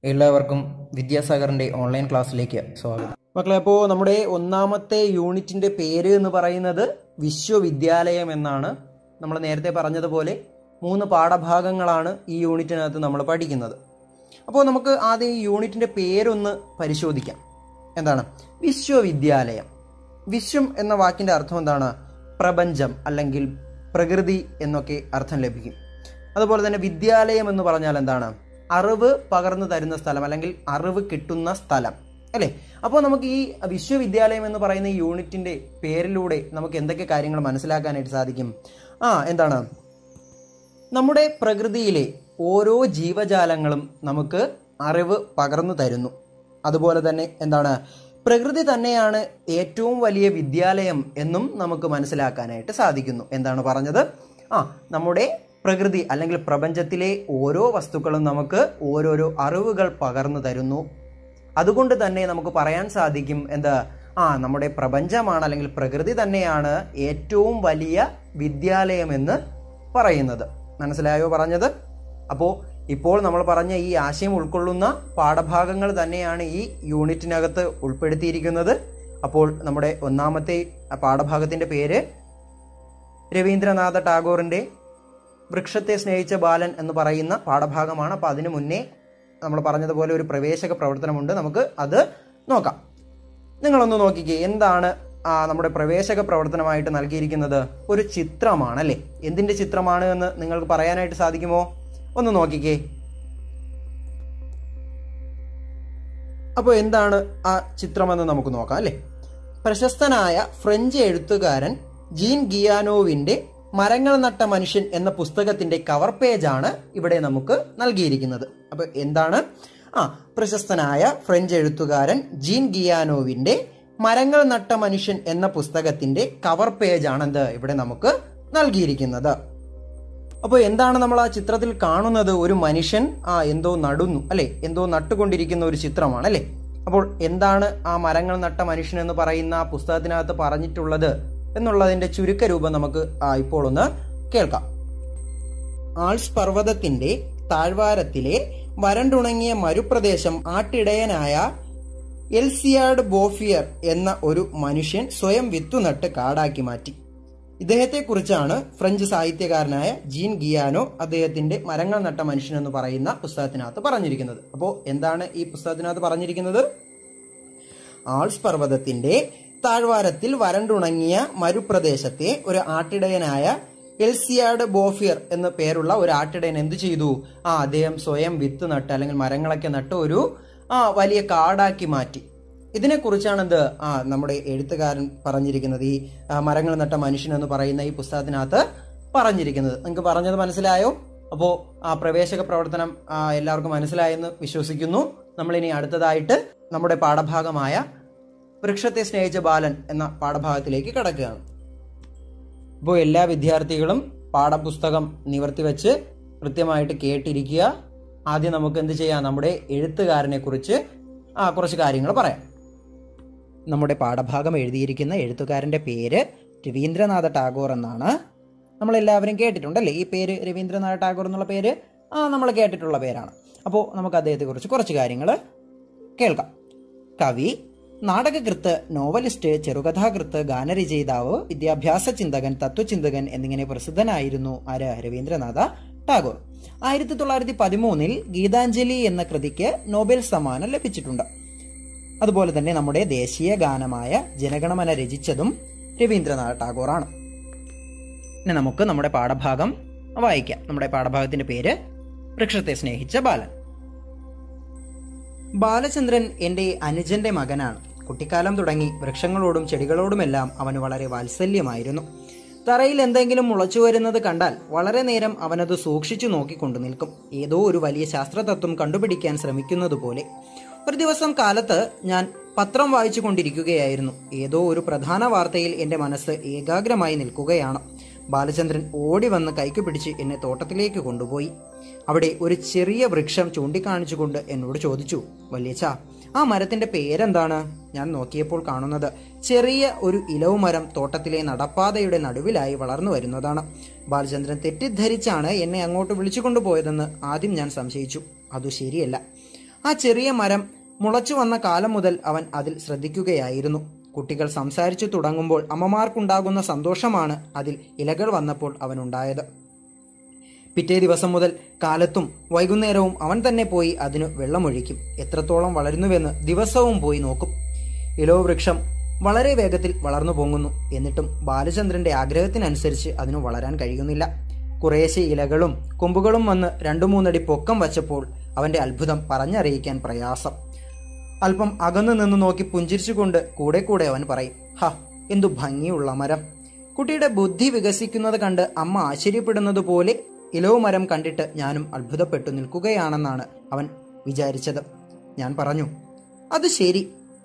എല്ലാവർക്കും വിദ്യാസാഗറിന്റെ ഓൺലൈൻ ക്ലാസ്സിലേക്ക് സ്വാഗതം മക്കളെ അപ്പോൾ നമ്മുടെ ഒന്നാമത്തെ യൂണിറ്റിന്റെ പേര് എന്ന് പറയുന്നത് വിശ്വവിദ്യാലയം എന്നാണ് നമ്മൾ നേരത്തെ പറഞ്ഞതുപോലെ മൂന്ന് പാഠഭാഗങ്ങളാണ് ഈ യൂണിറ്റിനകത്ത് നമ്മൾ പഠിക്കുന്നത് അപ്പോൾ നമുക്ക് ആദ്യം ഈ യൂണിറ്റിന്റെ പേരൊന്ന് പരിശോധിക്കാം എന്താണ് വിശ്വവിദ്യാലയം വിശ്വം എന്ന വാക്കിന്റെ അർത്ഥം എന്താണ് പ്രപഞ്ചം അല്ലെങ്കിൽ പ്രകൃതി എന്നൊക്കെ അർത്ഥം ലഭിക്കും അതുപോലെ തന്നെ വിദ്യാലയം എന്ന് പറഞ്ഞാൽ എന്താണ് അറിവ് പകർന്നു തരുന്ന സ്ഥലം അല്ലെങ്കിൽ അറിവ് കിട്ടുന്ന സ്ഥലം അല്ലേ അപ്പോൾ നമുക്ക് ഈ വിശ്വവിദ്യാലയം എന്ന് പറയുന്ന ഈ യൂണിറ്റിന്റെ പേരിലൂടെ നമുക്ക് എന്തൊക്കെ കാര്യങ്ങൾ മനസ്സിലാക്കാനായിട്ട് സാധിക്കും ആ എന്താണ് നമ്മുടെ പ്രകൃതിയിലെ ഓരോ ജീവജാലങ്ങളും നമുക്ക് അറിവ് പകർന്നു തരുന്നു അതുപോലെ തന്നെ എന്താണ് പ്രകൃതി തന്നെയാണ് ഏറ്റവും വലിയ വിദ്യാലയം എന്നും നമുക്ക് മനസ്സിലാക്കാനായിട്ട് സാധിക്കുന്നു എന്താണ് പറഞ്ഞത് ആ നമ്മുടെ പ്രകൃതി അല്ലെങ്കിൽ പ്രപഞ്ചത്തിലെ ഓരോ വസ്തുക്കളും നമുക്ക് ഓരോരോ അറിവുകൾ പകർന്നു തരുന്നു അതുകൊണ്ട് തന്നെ നമുക്ക് പറയാൻ സാധിക്കും എന്താ ആ നമ്മുടെ പ്രപഞ്ചമാണ് അല്ലെങ്കിൽ പ്രകൃതി തന്നെയാണ് ഏറ്റവും വലിയ വിദ്യാലയം എന്ന് പറയുന്നത് മനസ്സിലായോ പറഞ്ഞത് അപ്പോൾ ഇപ്പോൾ നമ്മൾ പറഞ്ഞ ഈ ആശയം ഉൾക്കൊള്ളുന്ന പാഠഭാഗങ്ങൾ തന്നെയാണ് ഈ യൂണിറ്റിനകത്ത് ഉൾപ്പെടുത്തിയിരിക്കുന്നത് അപ്പോൾ നമ്മുടെ ഒന്നാമത്തെ പാഠഭാഗത്തിന്റെ പേര് രവീന്ദ്രനാഥ ടാഗോറിന്റെ വൃക്ഷത്തെ സ്നേഹിച്ച ബാലൻ എന്ന് പറയുന്ന പാഠഭാഗമാണ് അപ്പോൾ അതിനു മുന്നേ നമ്മൾ പറഞ്ഞതുപോലെ ഒരു പ്രവേശക പ്രവർത്തനമുണ്ട് നമുക്ക് അത് നോക്കാം നിങ്ങളൊന്ന് നോക്കിക്കേ എന്താണ് ആ, നമ്മുടെ പ്രവേശക പ്രവർത്തനമായിട്ട് നൽകിയിരിക്കുന്നത് ഒരു ചിത്രമാണ് അല്ലേ എന്തിന്റെ ചിത്രമാണ് എന്ന് നിങ്ങൾക്ക് പറയാനായിട്ട് സാധിക്കുമോ ഒന്ന് നോക്കിക്കേ അപ്പോൾ എന്താണ് ആ ചിത്രമെന്ന് നമുക്ക് നോക്കാം അല്ലേ പ്രശസ്തനായ ഫ്രഞ്ച് എഴുത്തുകാരൻ ജീൻ ഗിയാനോവിന്റെ മരങ്ങൾ നട്ട മനുഷ്യൻ എന്ന പുസ്തകത്തിന്റെ കവർ പേജാണ് ഇവിടെ നമുക്ക് നൽകിയിരിക്കുന്നത് അപ്പൊ എന്താണ് ആ പ്രശസ്തനായ ഫ്രഞ്ച് എഴുത്തുകാരൻ ജീൻ ഗിയാനോവിന്റെ മരങ്ങൾ നട്ട മനുഷ്യൻ എന്ന പുസ്തകത്തിന്റെ കവർ പേജാണ് എന്ത് ഇവിടെ നമുക്ക് നൽകിയിരിക്കുന്നത് അപ്പോൾ എന്താണ് നമ്മൾ ആ ചിത്രത്തിൽ കാണുന്നത് ഒരു മനുഷ്യൻ ആ എന്തോ നടുന്നു അല്ലെ എന്തോ നട്ടുകൊണ്ടിരിക്കുന്ന ഒരു ചിത്രമാണ് അല്ലെ അപ്പോൾ എന്താണ് ആ മരങ്ങൾ നട്ട മനുഷ്യൻ എന്ന് പറയുന്ന ആ പുസ്തകത്തിനകത്ത് പറഞ്ഞിട്ടുള്ളത് എന്നുള്ളതിന്റെ ചുരുക്ക രൂപം നമുക്ക് ആ ഇപ്പോൾ ഒന്ന് കേൾക്കാം ആൾസ് പർവ്വതത്തിന്റെ താഴ്വാരത്തിലെ വരണ്ടുണങ്ങിയ മരുപ്രദേശം ആട്ടിടയനായ എൽസിയാഡ് ബോഫിയർ എന്ന ഒരു മനുഷ്യൻ സ്വയം വിത്തുനട്ട് കാടാക്കി മാറ്റി ഇദ്ദേഹത്തെക്കുറിച്ചാണ് ഫ്രഞ്ച് സാഹിത്യകാരനായ ജീൻ ഗിയാനോ അദ്ദേഹത്തിന്റെ മരങ്ങൾ നട്ട മനുഷ്യൻ എന്ന് പറയുന്ന പുസ്തകത്തിനകത്ത് പറഞ്ഞിരിക്കുന്നത് അപ്പോൾ എന്താണ് ഈ പുസ്തകത്തിനകത്ത് പറഞ്ഞിരിക്കുന്നത് ആൾസ് പർവ്വതത്തിന്റെ താഴ്വാരത്തിൽ വരണ്ടുണങ്ങിയ മരുപ്രദേശത്തെ ഒരു ആട്ടിടയനായ എൽസിയാഡ് ബോഫിയർ എന്ന പേരുള്ള ഒരു ആട്ടിടയൻ എന്ത് ചെയ്തു ആ അദ്ദേഹം സ്വയം വിത്ത് നട്ട് അല്ലെങ്കിൽ മരങ്ങളൊക്കെ നട്ട് ഒരു ആ വലിയ കാടാക്കി മാറ്റി ഇതിനെക്കുറിച്ചാണ് എന്ത് ആ നമ്മുടെ എഴുത്തുകാരൻ പറഞ്ഞിരിക്കുന്നത് ഈ ആ, മരങ്ങൾ നട്ട മനുഷ്യൻ എന്ന് പറയുന്ന ഈ പുസ്തകത്തിനകത്ത് പറഞ്ഞിരിക്കുന്നത് നിങ്ങൾക്ക് പറഞ്ഞത് മനസ്സിലായോ അപ്പോൾ ആ പ്രവേശക പ്രവർത്തനം ആ, എല്ലാവർക്കും മനസ്സിലായെന്ന് വിശ്വസിക്കുന്നു നമ്മളിനി അടുത്തതായിട്ട് നമ്മുടെ പാഠഭാഗമായ വൃക്ഷത്തെ സ്നേഹിച്ച ബാലൻ എന്ന പാഠഭാഗത്തിലേക്ക് കടക്കുകയാണ് ഇപ്പോൾ എല്ലാ വിദ്യാർത്ഥികളും പാഠപുസ്തകം നിവർത്തി വെച്ച് കൃത്യമായിട്ട് കേട്ടിരിക്കുക ആദ്യം നമുക്ക് എന്ത് ചെയ്യാം നമ്മുടെ എഴുത്തുകാരനെ കുറിച്ച് ആ കുറച്ച് കാര്യങ്ങൾ പറയാം നമ്മുടെ പാഠഭാഗം എഴുതിയിരിക്കുന്ന എഴുത്തുകാരൻ്റെ പേര് രവീന്ദ്രനാഥ ടാഗോർ എന്നാണ് നമ്മളെല്ലാവരും കേട്ടിട്ടുണ്ടല്ലേ ഈ പേര് രവീന്ദ്രനാഥ ടാഗോർ എന്നുള്ള പേര് ആ നമ്മൾ കേട്ടിട്ടുള്ള പേരാണ് അപ്പോൾ നമുക്ക് അദ്ദേഹത്തെക്കുറിച്ച് കുറച്ച് കാര്യങ്ങൾ കേൾക്കാം കവി നാടകകൃത്ത് നോവലിസ്റ്റ് ചെറുകഥാകൃത്ത് ഗാനരചയിതാവ് വിദ്യാഭ്യാസ ചിന്തകൻ തത്വചിന്തകൻ എന്നിങ്ങനെ പ്രസിദ്ധനായിരുന്നു ആര് രവീന്ദ്രനാഥ ടാഗോർ ആയിരത്തി തൊള്ളായിരത്തി പതിമൂന്നിൽ ഗീതാഞ്ജലി എന്ന കൃതിക്ക് നോബൽ സമ്മാനം ലഭിച്ചിട്ടുണ്ട് അതുപോലെ തന്നെ നമ്മുടെ ദേശീയ ഗാനമായ ജനഗണമന രചിച്ചതും രവീന്ദ്രനാഥ ടാഗോറാണ് ഇനി നമുക്ക് നമ്മുടെ പാഠഭാഗം വായിക്കാം നമ്മുടെ പാഠഭാഗത്തിന്റെ പേര് വൃക്ഷത്തെ സ്നേഹിച്ച ബാലൻ ബാലചന്ദ്രൻ എൻ്റെ അനുജന്റെ മകനാണ് കുട്ടിക്കാലം തുടങ്ങി വൃക്ഷങ്ങളോടും ചെടികളോടുമെല്ലാം അവന് വളരെ വാത്സല്യമായിരുന്നു തറയിൽ എന്തെങ്കിലും മുളച്ചു വരുന്നത് കണ്ടാൽ വളരെ നേരം അവനത് സൂക്ഷിച്ചു നോക്കിക്കൊണ്ടു നിൽക്കും ഏതോ ഒരു വലിയ ശാസ്ത്രതത്വം കണ്ടുപിടിക്കാൻ ശ്രമിക്കുന്നത് പോലെ ഒരു ദിവസം കാലത്ത് ഞാൻ പത്രം വായിച്ചു കൊണ്ടിരിക്കുകയായിരുന്നു ഏതോ ഒരു പ്രധാന വാർത്തയിൽ എൻ്റെ മനസ്സ് ഏകാഗ്രമായി നിൽക്കുകയാണ് ബാലചന്ദ്രൻ ഓടി വന്ന് കൈക്ക് പിടിച്ച് എന്നെ തോട്ടത്തിലേക്ക് കൊണ്ടുപോയി അവിടെ ഒരു ചെറിയ വൃക്ഷം ചൂണ്ടിക്കാണിച്ചുകൊണ്ട് എന്നോട് ചോദിച്ചു വല്യച്ച ആ മരത്തിന്റെ പേരെന്താണ് ഞാൻ നോക്കിയപ്പോൾ കാണുന്നത് ചെറിയ ഒരു ഇലവ് മരം തോട്ടത്തിലെ നടപ്പാതയുടെ നടുവിലായി വളർന്നു വരുന്നതാണ് ബാലചന്ദ്രൻ തെറ്റിദ്ധരിച്ചാണ് എന്നെ അങ്ങോട്ട് വിളിച്ചു കൊണ്ടുപോയതെന്ന് ആദ്യം ഞാൻ സംശയിച്ചു അതു ശരിയല്ല ആ ചെറിയ മരം മുളച്ചു വന്ന കാലം മുതൽ അവൻ അതിൽ ശ്രദ്ധിക്കുകയായിരുന്നു കുട്ടികൾ സംസാരിച്ചു തുടങ്ങുമ്പോൾ അമ്മമാർക്കുണ്ടാകുന്ന സന്തോഷമാണ് അതിൽ ഇലകൾ വന്നപ്പോൾ അവനുണ്ടായത് പിറ്റേ ദിവസം മുതൽ കാലത്തും വൈകുന്നേരവും അവൻ തന്നെ പോയി അതിനു വെള്ളമൊഴിക്കും എത്രത്തോളം വളരുന്നുവെന്ന് ദിവസവും പോയി നോക്കും ഇലോ വൃക്ഷം വളരെ വേഗത്തിൽ വളർന്നു പൊങ്ങുന്നു എന്നിട്ടും ബാലചന്ദ്രന്റെ ആഗ്രഹത്തിനനുസരിച്ച് അതിനു വളരാൻ കഴിയുന്നില്ല കുറേശ്ശെ ഇലകളും കൊമ്പുകളും വന്ന് രണ്ടു മൂന്നടി പൊക്കം വച്ചപ്പോൾ അവന്റെ അത്ഭുതം പറഞ്ഞറിയിക്കാൻ പ്രയാസം അല്പം അകന്നു നിന്ന് നോക്കി പുഞ്ചിരിച്ചുകൊണ്ട് കൂടെ കൂടെ അവൻ പറയും ഹ എന്തു ഭംഗിയുള്ള മരം കുട്ടിയുടെ ബുദ്ധി വികസിക്കുന്നത് കണ്ട് അമ്മ ആശ്ചര്യപ്പെടുന്നത് പോലെ ഇലവ് മരം കണ്ടിട്ട് ഞാനും അത്ഭുതപ്പെട്ടു നിൽക്കുകയാണെന്നാണ് അവൻ വിചാരിച്ചത് ഞാൻ പറഞ്ഞു അത് ശരി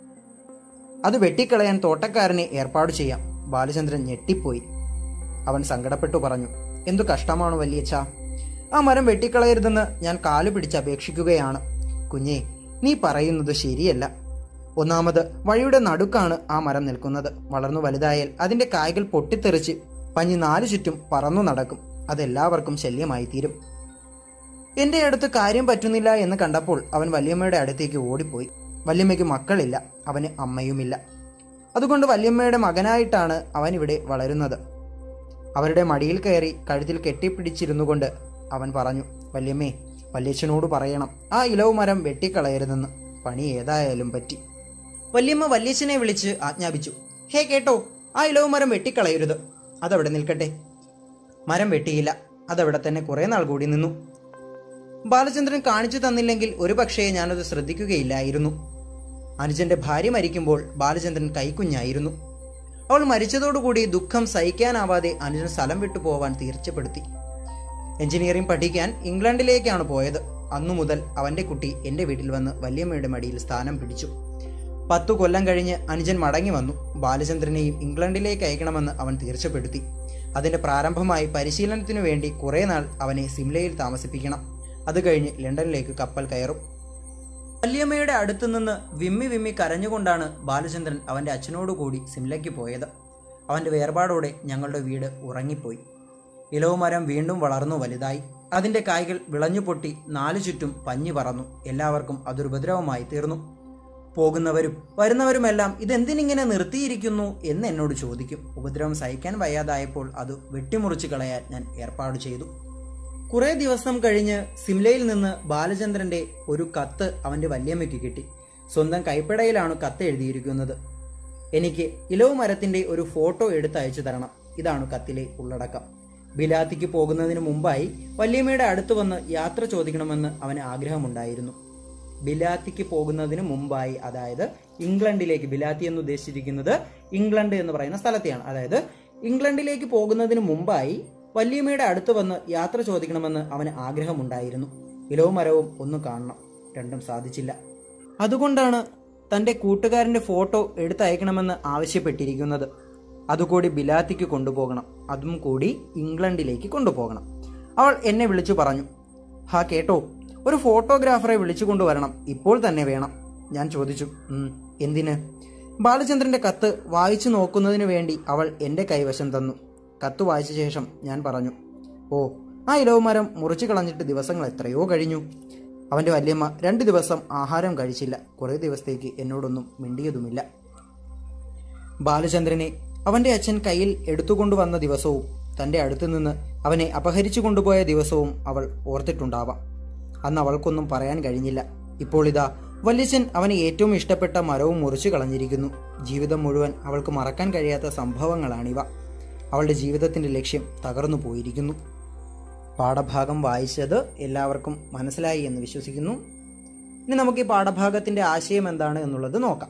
അത് വെട്ടിക്കളയാൻ തോട്ടക്കാരനെ ഏർപ്പാട് ചെയ്യാം ബാലചന്ദ്രൻ ഞെട്ടിപ്പോയി അവൻ സങ്കടപ്പെട്ടു പറഞ്ഞു എന്തു കഷ്ടമാണ് വലിയച്ഛ ആ മരം വെട്ടിക്കളയരുതെന്ന് ഞാൻ കാലു പിടിച്ച് അപേക്ഷിക്കുകയാണ് കുഞ്ഞേ നീ പറയുന്നത് ശരിയല്ല ഒന്നാമത് വഴിയുടെ നടുക്കാണ് ആ മരം നിൽക്കുന്നത് വളർന്നു വലുതായാൽ അതിന്റെ കായ്കൾ പൊട്ടിത്തെറിച്ച് പഞ്ഞി നാലു ചുറ്റും പറന്നു നടക്കും അതെല്ലാവർക്കും ശല്യമായി തീരും എന്റെ അടുത്ത് കാര്യം പറ്റുന്നില്ല എന്ന് കണ്ടപ്പോൾ അവൻ വല്യമ്മയുടെ അടുത്തേക്ക് ഓടിപ്പോയി വല്യമ്മയ്ക്ക് മക്കളില്ല അവന് അമ്മയുമില്ല അതുകൊണ്ട് വല്യമ്മയുടെ മകനായിട്ടാണ് അവൻ ഇവിടെ വളരുന്നത് അവരുടെ മടിയിൽ കയറി കഴുത്തിൽ കെട്ടിപ്പിടിച്ചിരുന്നു കൊണ്ട് അവൻ പറഞ്ഞു വല്യമ്മേ വല്യച്ഛനോട് പറയണം ആ ഇലവ് മരം വെട്ടിക്കളയരുതെന്ന് പണി ഏതായാലും പറ്റി വല്യമ്മ വല്യച്ഛനെ വിളിച്ച് ആജ്ഞാപിച്ചു ഹേ കേട്ടോ ആ ഇലവ് മരം വെട്ടിക്കളയരുത് അതവിടെ നിൽക്കട്ടെ മരം വെട്ടിയില്ല അതവിടെ തന്നെ കുറെ നാൾ കൂടി നിന്നു ബാലചന്ദ്രൻ കാണിച്ചു തന്നില്ലെങ്കിൽ ഒരു പക്ഷേ ഞാനത് ശ്രദ്ധിക്കുകയില്ലായിരുന്നു അനുജന്റെ ഭാര്യ മരിക്കുമ്പോൾ ബാലചന്ദ്രൻ കൈക്കുഞ്ഞായിരുന്നു അവൾ മരിച്ചതോടുകൂടി ദുഃഖം സഹിക്കാനാവാതെ അനുജൻ സ്ഥലം വിട്ടു പോവാൻ തീർച്ചപ്പെടുത്തി എഞ്ചിനീയറിംഗ് പഠിക്കാൻ ഇംഗ്ലണ്ടിലേക്കാണ് പോയത് അന്നു മുതൽ അവന്റെ കുട്ടി എന്റെ വീട്ടിൽ വന്ന് വല്യമ്മയുടെ മടിയിൽ സ്ഥാനം പിടിച്ചു പത്തു കൊല്ലം കഴിഞ്ഞ് അനുജൻ മടങ്ങി വന്നു ബാലചന്ദ്രനെയും ഇംഗ്ലണ്ടിലേക്ക് അയക്കണമെന്ന് അവൻ തീർച്ചപ്പെടുത്തി അതിന്റെ പ്രാരംഭമായി പരിശീലനത്തിനു വേണ്ടി കുറെ നാൾ അവനെ സിംലയിൽ താമസിപ്പിക്കണം അത് കഴിഞ്ഞ് ലണ്ടനിലേക്ക് കപ്പൽ കയറും വല്യമ്മയുടെ അടുത്തു നിന്ന് വിമ്മി വിമ്മി കരഞ്ഞുകൊണ്ടാണ് ബാലചന്ദ്രൻ അവന്റെ അച്ഛനോടുകൂടി സിംലയ്ക്ക് പോയത് അവന്റെ വേർപാടോടെ ഞങ്ങളുടെ വീട് ഉറങ്ങിപ്പോയി ഇലവ് മരം വീണ്ടും വളർന്നു വലുതായി അതിന്റെ കായ്കൾ വിളഞ്ഞു പൊട്ടി നാലു ചുറ്റും പഞ്ഞി പറന്നു എല്ലാവർക്കും അതൊരു ഉപദ്രവമായി തീർന്നു പോകുന്നവരും വരുന്നവരുമെല്ലാം ഇതെന്തിനിങ്ങനെ നിർത്തിയിരിക്കുന്നു എന്ന് എന്നോട് ചോദിക്കും ഉപദ്രവം സഹിക്കാൻ വയ്യാതായപ്പോൾ അത് വെട്ടിമുറിച്ച് കളയാൻ ഞാൻ ഏർപ്പാട് ചെയ്തു കുറെ ദിവസം കഴിഞ്ഞ് സിംലയിൽ നിന്ന് ബാലചന്ദ്രന്റെ ഒരു കത്ത് അവന്റെ വല്യമ്മയ്ക്ക് കിട്ടി സ്വന്തം കൈപ്പടയിലാണ് കത്ത് എഴുതിയിരിക്കുന്നത് എനിക്ക് ഇലവ് മരത്തിന്റെ ഒരു ഫോട്ടോ എടുത്ത് അയച്ചു തരണം ഇതാണ് കത്തിലെ ഉള്ളടക്കം ബിലാത്തിക്ക് പോകുന്നതിന് മുമ്പായി വല്യമ്മയുടെ അടുത്ത് വന്ന് യാത്ര ചോദിക്കണമെന്ന് അവന് ആഗ്രഹമുണ്ടായിരുന്നു ബിലാത്തിക്ക് പോകുന്നതിന് മുമ്പായി അതായത് ഇംഗ്ലണ്ടിലേക്ക് ബിലാത്തി എന്ന് ഉദ്ദേശിച്ചിരിക്കുന്നത് ഇംഗ്ലണ്ട് എന്ന് പറയുന്ന സ്ഥലത്തെയാണ് അതായത് ഇംഗ്ലണ്ടിലേക്ക് പോകുന്നതിന് മുമ്പായി വല്യമ്മയുടെ അടുത്ത് വന്ന് യാത്ര ചോദിക്കണമെന്ന് അവന് ആഗ്രഹമുണ്ടായിരുന്നു ഇലവും മരവും ഒന്ന് കാണണം രണ്ടും സാധിച്ചില്ല അതുകൊണ്ടാണ് തന്റെ കൂട്ടുകാരന്റെ ഫോട്ടോ എടുത്തയക്കണമെന്ന് ആവശ്യപ്പെട്ടിരിക്കുന്നത് അതുകൂടി ബിലാത്തിക്ക് കൊണ്ടുപോകണം അതും കൂടി ഇംഗ്ലണ്ടിലേക്ക് കൊണ്ടുപോകണം അവൾ എന്നെ വിളിച്ചു പറഞ്ഞു ഹാ കേട്ടോ ഒരു ഫോട്ടോഗ്രാഫറെ വിളിച്ചു കൊണ്ടുവരണം ഇപ്പോൾ തന്നെ വേണം ഞാൻ ചോദിച്ചു "ഉം, എന്തിന് ബാലചന്ദ്രന്റെ കത്ത് വായിച്ചു നോക്കുന്നതിന് വേണ്ടി അവൾ എന്റെ കൈവശം തന്നു കത്ത് വായിച്ച ശേഷം ഞാൻ പറഞ്ഞു ഓ ആ ഇലവ് മരം മുറിച്ചു കളഞ്ഞിട്ട് ദിവസങ്ങൾ എത്രയോ കഴിഞ്ഞു അവന്റെ വല്യമ്മ രണ്ട് ദിവസം ആഹാരം കഴിച്ചില്ല കുറേ ദിവസത്തേക്ക് എന്നോടൊന്നും മിണ്ടിയതുമില്ല ബാലചന്ദ്രനെ അവന്റെ അച്ഛൻ കയ്യിൽ എടുത്തുകൊണ്ടുവന്ന ദിവസവും തന്റെ അടുത്തു നിന്ന് അവനെ അപഹരിച്ചു കൊണ്ടുപോയ ദിവസവും അവൾ ഓർത്തിട്ടുണ്ടാവാം അന്ന് അവൾക്കൊന്നും പറയാൻ കഴിഞ്ഞില്ല ഇപ്പോൾ ഇതാ വല്യച്ഛൻ അവന് ഏറ്റവും ഇഷ്ടപ്പെട്ട മരവും മുറിച്ചു കളഞ്ഞിരിക്കുന്നു ജീവിതം മുഴുവൻ അവൾക്ക് മറക്കാൻ കഴിയാത്ത സംഭവങ്ങളാണിവ അവളുടെ ജീവിതത്തിന്റെ ലക്ഷ്യം തകർന്നു പോയിരിക്കുന്നു പാഠഭാഗം വായിച്ചത് എല്ലാവർക്കും മനസ്സിലായി എന്ന് വിശ്വസിക്കുന്നു ഇനി നമുക്ക് ഈ പാഠഭാഗത്തിന്റെ ആശയം എന്താണ് എന്നുള്ളത് നോക്കാം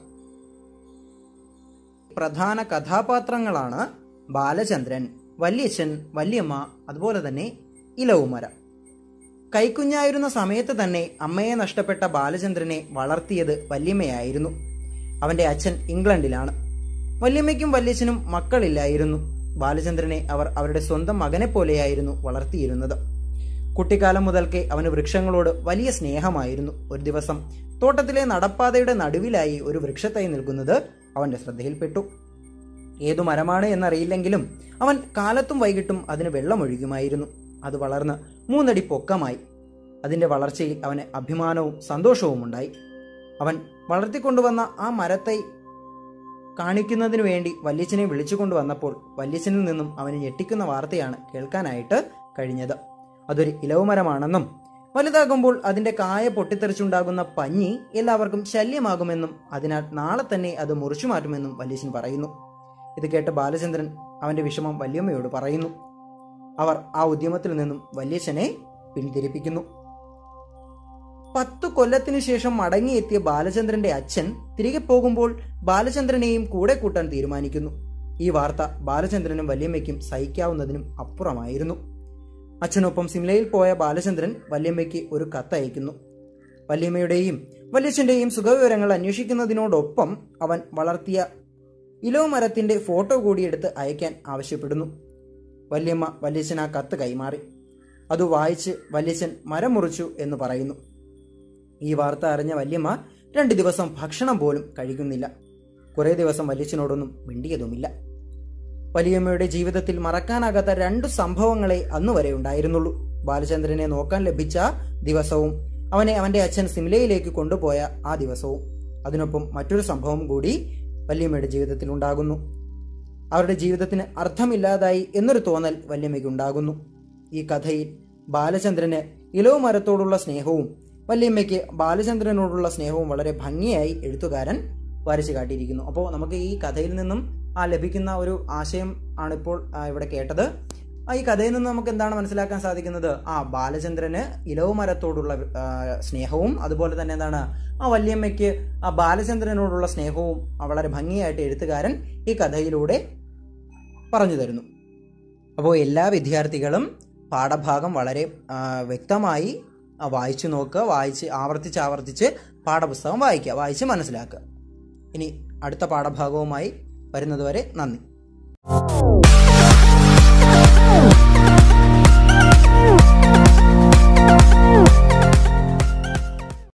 പ്രധാന കഥാപാത്രങ്ങളാണ് ബാലചന്ദ്രൻ വല്യച്ഛൻ വല്യമ്മ അതുപോലെ തന്നെ ഇലവുമര കൈക്കുഞ്ഞായിരുന്ന സമയത്ത് തന്നെ അമ്മയെ നഷ്ടപ്പെട്ട ബാലചന്ദ്രനെ വളർത്തിയത് വല്യമ്മയായിരുന്നു അവന്റെ അച്ഛൻ ഇംഗ്ലണ്ടിലാണ് വല്യമ്മയ്ക്കും വല്യച്ഛനും മക്കളില്ലായിരുന്നു ബാലചന്ദ്രനെ അവർ അവരുടെ സ്വന്തം മകനെ പോലെയായിരുന്നു വളർത്തിയിരുന്നത് കുട്ടിക്കാലം മുതൽക്കേ അവന് വൃക്ഷങ്ങളോട് വലിയ സ്നേഹമായിരുന്നു ഒരു ദിവസം തോട്ടത്തിലെ നടപ്പാതയുടെ നടുവിലായി ഒരു വൃക്ഷത്തൈ നിൽക്കുന്നത് അവന്റെ ശ്രദ്ധയിൽപ്പെട്ടു ഏതു മരമാണ് എന്നറിയില്ലെങ്കിലും അവൻ കാലത്തും വൈകിട്ടും അതിന് വെള്ളമൊഴുകുമായിരുന്നു അത് വളർന്ന് മൂന്നടി പൊക്കമായി അതിൻ്റെ വളർച്ചയിൽ അവന് അഭിമാനവും സന്തോഷവും ഉണ്ടായി അവൻ വളർത്തിക്കൊണ്ടുവന്ന ആ മരത്തൈ കാണിക്കുന്നതിനു വേണ്ടി വല്യച്ഛനെ വിളിച്ചുകൊണ്ട് വന്നപ്പോൾ വല്യച്ഛനിൽ നിന്നും അവന് ഞെട്ടിക്കുന്ന വാർത്തയാണ് കേൾക്കാനായിട്ട് കഴിഞ്ഞത് അതൊരു ഇലവുമരമാണെന്നും വലുതാകുമ്പോൾ അതിന്റെ കായ പൊട്ടിത്തെറിച്ചുണ്ടാകുന്ന പഞ്ഞി എല്ലാവർക്കും ശല്യമാകുമെന്നും അതിനാൽ നാളെ തന്നെ അത് മുറിച്ചു മാറ്റുമെന്നും വല്യച്ഛൻ പറയുന്നു ഇത് കേട്ട് ബാലചന്ദ്രൻ അവന്റെ വിഷമം വല്യമ്മയോട് പറയുന്നു അവർ ആ ഉദ്യമത്തിൽ നിന്നും വല്യച്ഛനെ പിന്തിരിപ്പിക്കുന്നു പത്തു കൊല്ലത്തിനു ശേഷം മടങ്ങിയെത്തിയ ബാലചന്ദ്രന്റെ അച്ഛൻ തിരികെ പോകുമ്പോൾ ബാലചന്ദ്രനെയും കൂടെ കൂട്ടാൻ തീരുമാനിക്കുന്നു ഈ വാർത്ത ബാലചന്ദ്രനും വല്യമ്മയ്ക്കും സഹിക്കാവുന്നതിനും അപ്പുറമായിരുന്നു അച്ഛനൊപ്പം സിംലയിൽ പോയ ബാലചന്ദ്രൻ വല്യമ്മയ്ക്ക് ഒരു കത്തയക്കുന്നു വല്യമ്മയുടെയും വല്യച്ഛന്റെയും സുഖവിവരങ്ങൾ അന്വേഷിക്കുന്നതിനോടൊപ്പം അവൻ വളർത്തിയ ഇലോ മരത്തിന്റെ ഫോട്ടോ കൂടി എടുത്ത് അയക്കാൻ ആവശ്യപ്പെടുന്നു വല്യമ്മ വല്യച്ഛൻ ആ കത്ത് കൈമാറി അത് വായിച്ച് വല്യച്ഛൻ മരം മുറിച്ചു എന്ന് പറയുന്നു ഈ വാർത്ത അറിഞ്ഞ വല്യമ്മ രണ്ട് ദിവസം ഭക്ഷണം പോലും കഴിക്കുന്നില്ല കുറേ ദിവസം വല്യച്ഛനോടൊന്നും മിണ്ടിയതുമില്ല വലിയമ്മയുടെ ജീവിതത്തിൽ മറക്കാനാകാത്ത രണ്ടു സംഭവങ്ങളെ അന്നുവരെ ഉണ്ടായിരുന്നുള്ളൂ ബാലചന്ദ്രനെ നോക്കാൻ ലഭിച്ച ദിവസവും അവനെ അവന്റെ അച്ഛൻ സിംലയിലേക്ക് കൊണ്ടുപോയ ആ ദിവസവും അതിനൊപ്പം മറ്റൊരു സംഭവം കൂടി വല്യമ്മയുടെ ജീവിതത്തിൽ ഉണ്ടാകുന്നു അവരുടെ ജീവിതത്തിന് അർത്ഥമില്ലാതായി എന്നൊരു തോന്നൽ വല്യമ്മയ്ക്ക് ഉണ്ടാകുന്നു ഈ കഥയിൽ ബാലചന്ദ്രന് ഇലവ് മരത്തോടുള്ള സ്നേഹവും വല്യമ്മയ്ക്ക് ബാലചന്ദ്രനോടുള്ള സ്നേഹവും വളരെ ഭംഗിയായി എഴുത്തുകാരൻ വരച്ചു കാട്ടിയിരിക്കുന്നു അപ്പോൾ നമുക്ക് ഈ കഥയിൽ നിന്നും ആ ലഭിക്കുന്ന ഒരു ആശയം ആണിപ്പോൾ ആ, ഇവിടെ കേട്ടത് ആ, ഈ കഥയിൽ നിന്ന് നമുക്ക് എന്താണ് മനസ്സിലാക്കാൻ സാധിക്കുന്നത് ആ ബാലചന്ദ്രന് ഇലവ് മരത്തോടുള്ള ആ, സ്നേഹവും അതുപോലെ തന്നെ എന്താണ് ആ വല്യമ്മയ്ക്ക് ആ ബാലചന്ദ്രനോടുള്ള സ്നേഹവും ആ, വളരെ ഭംഗിയായിട്ട് എഴുത്തുകാരൻ ഈ കഥയിലൂടെ പറഞ്ഞു തരുന്നു അപ്പോൾ എല്ലാ വിദ്യാർത്ഥികളും പാഠഭാഗം വളരെ ആ, വ്യക്തമായി ആ, വായിച്ചു നോക്കുക വായിച്ച് ആവർത്തിച്ച് ആവർത്തിച്ച് പാഠപുസ്തകം വായിക്കുക വായിച്ച് മനസ്സിലാക്കുക ഇനി അടുത്ത പാഠഭാഗവുമായി വരുന്നതുവരെ നന്ദി